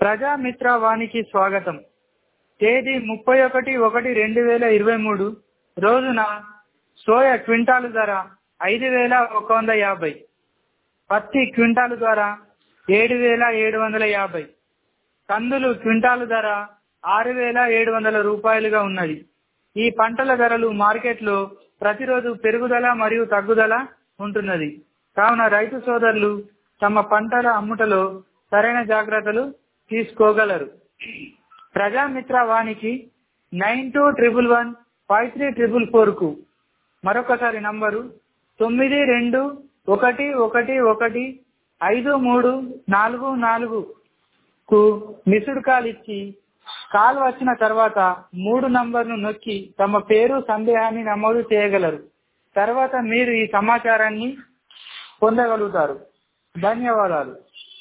ప్రజామిత్ర వానికి స్వాగతం తేదీ ముప్పై ఒకటి ఒకటి రెండు వేల ఇరవై మూడు రోజున సోయా క్వింటాలు ధర ఐదు వేల ఒక వంద యాభై పత్తి క్వింటాలు ధర ఏడు వేల ఏడు వందల యాభై కందులు క్వింటాలు ధర ఆరు వేల ఏడు వందల రూపాయలుగా ఉన్నది ఈ పంటల ధరలు మార్కెట్లో ప్రతిరోజు పెరుగుదల మరియు తగ్గుదల ఉంటున్నది కావున రైతు సోదరులు తమ పంటల అమ్ముటలో సరైన జాగ్రత్తలు తీసుకోగలరు ప్రజామిత్ర వానికి nine two triple one five three triple four కు మరొకసారి నంబరు తొమ్మిది రెండు ఒకటి ఒకటి ఒకటి ఐదు మూడు నాలుగు నాలుగు కు మిస్డ్ కాల్ ఇచ్చి కాల్ వచ్చిన తర్వాత మూడు నంబర్ను నొక్కి తమ పేరు సందేహాన్ని నమోదు చేయగలరు తర్వాత మీరు ఈ సమాచారాన్ని పొందగలుగుతారు ధన్యవాదాలు